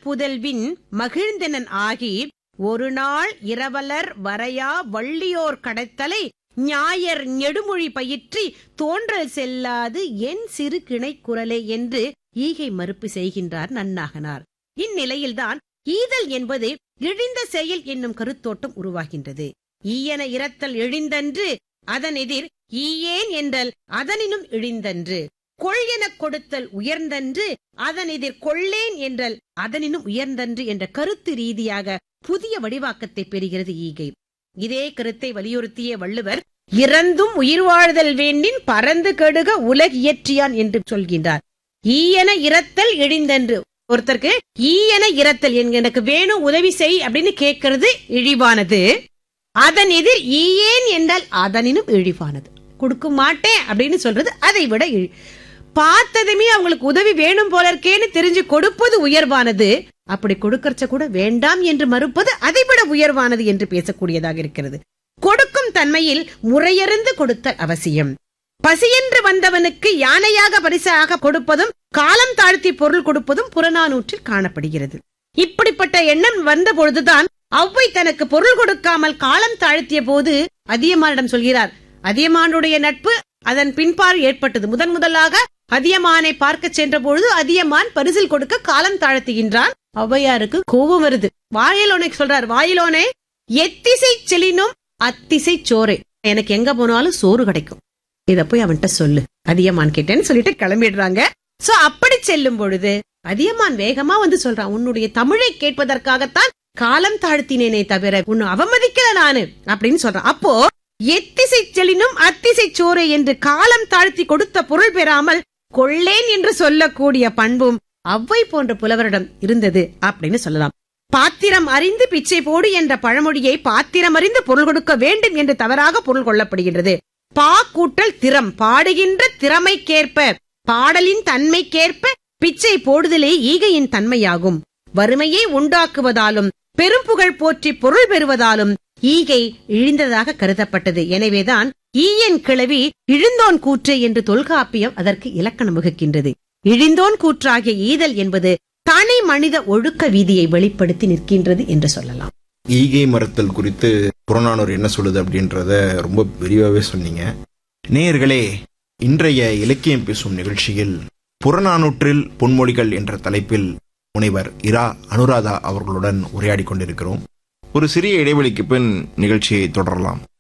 புதல்வின் மகிழ்ந்தனன் ஆகி ஒரு நாள் இரவலர் வரையா வள்ளியோர் கடத்தலை ஞாயர் நெடுமொழி பயிற்றி தோன்றல் செல்லாது என் சிறு கிணை குரலே என்று ஈகை மறுப்பு செய்கின்றார் நன்னாகனார் இந்நிலையில்தான் ஈதல் என்பது இழிந்த செயல் என்னும் கருத்தோட்டம் உருவாகின்றது ஈயன இரத்தல் இழிந்தன்று அதன் எதிர் ஈயேன் என்றல் அதனினும் இழிந்தன்று கொள் எனக் கொடுத்தல் உயர்ந்தன்று அதன் எதிர் கொள்ளேன் என்றல் அதனினும் உயர்ந்தன்று என்ற கருத்து ரீதியாக புதிய வடிவாக்கத்தை பெறுகிறது ஈகை இதே கருத்தை வலியுறுத்திய வள்ளுவர் இறந்தும் உயிர் வாழ்தல் வேண்டின் பறந்து கெடுக உலகியற்றியான் என்று சொல்கின்றார் ஈயன இரத்தல் இழிந்தன்று ஒருத்தருக்கு ஈயன இரத்தல் என்க- எனக்கு வேணும் உதவி செய் அப்படின்னு கேட்கறது இழிவானது அதன் எதிர் ஈயேன் என்றால் அதனினும் இழிவானது கொடுக்க மாட்டேன் அப்படின்னு சொல்றது அதை விட இழி பார்த்ததுமே அவங்களுக்கு உதவி வேணும் போல இருக்கேன்னு தெரிஞ்சு கொடுப்பது உயர்வானது அப்படி கொடுக்கறச்ச கூட வேண்டாம் என்று மறுப்பது அதை விட உயர்வானது என்று பேசக்கூடியதாக இருக்கிறது கொடுக்கும் தன்மையில் முறையறிந்து கொடுத்தல் அவசியம் பசியென்று வந்தவனுக்கு யானையாக பரிசாக கொடுப்பதும் காலம் தாழ்த்தி பொருள் கொடுப்பதும் புறநானூற்றில் காணப்படுகிறது இப்படிப்பட்ட எண்ணம் வந்த பொழுதுதான் அவ்வை தனக்கு பொருள் கொடுக்காமல் காலம் தாழ்த்திய போது அதியமானிடம் சொல்கிறார் அதியமானுடைய நட்பு அதன் பின்பாறு ஏற்பட்டது முதன் முதலாக அதியமானை பார்க்க சென்ற பொழுது அதியமான் பரிசில் கொடுக்க காலம் தாழ்த்துகின்றான் ஔவையாருக்கு கோபம் வருது வாயிலோனை சொல்றார் வாயிலோனே எத்திசை செலினும் அத்திசை சோறு எனக்கு எங்க போனாலும் சோறு கிடைக்கும் இத போய் அவன்கிட்ட சொல்லு அதியமான் கேட்டேன்னு சொல்லிட்டு கிளம்பிடுறாங்க சோ அப்படி செல்லும் பொழுது அதியமான் வேகமா வந்து சொல்றான் உன்னுடைய தமிழை கேட்பதற்காகத்தான் காலம் தாழ்த்தினேனே தவிர உன்னை அவமதிக்கல நானு அப்படின்னு சொல்றான் அப்போ எத்திசை செலினும் அத்திசை சோறு என்று காலம் தாழ்த்தி கொடுத்த பொருள் பெறாமல் கொள்ளேன் என்று சொல்லக்கூடிய பண்பும் அவ்வை போன்ற புலவரிடம் இருந்தது அப்படின்னு சொல்லலாம் பாத்திரம் அறிந்து பிச்சை போடு என்ற பழமொழியை பாத்திரம் அறிந்து பொருள் கொடுக்க வேண்டும் என்று தவறாக பொருள் கொள்ளப்படுகின்றது பா கூட்டல் திறம் பாடுகின்ற திறமைக்கேற்ப பாடலின் தன்மைக்கேற்ப பிச்சை போடுதலே ஈகையின் தன்மையாகும் வறுமையை உண்டாக்குவதாலும் பெரும் புகழ் போற்றி பொருள் பெறுவதாலும் ஈகை இழிந்ததாக கருதப்பட்டது எனவேதான் ஈயன் கிளவி இழிந்தோன் கூற்று என்று தொல்காப்பியம் அதற்கு இலக்கணம் வகுக்கின்றது இழிந்தோன் கூற்றாகிய ஈதல் என்பது தனி மனித ஒழுக்க வீதியை வெளிப்படுத்தி நிற்கின்றது என்று சொல்லலாம் ஈகை மறுத்தல் குறித்து புறநானூறு என்ன சொல்லுது அப்படின்றத ரொம்ப விரிவாகவே சொன்னீங்க நேயர்களே இன்றைய இலக்கியம் பேசும் நிகழ்ச்சியில் புறநானூற்றில் பொன்மொழிகள் என்ற தலைப்பில் முனைவர் இரா அனுராதா அவர்களுடன் உரையாடி கொண்டிருக்கிறோம் ஒரு சிறிய இடைவெளிக்கு பின் நிகழ்ச்சியை தொடரலாம்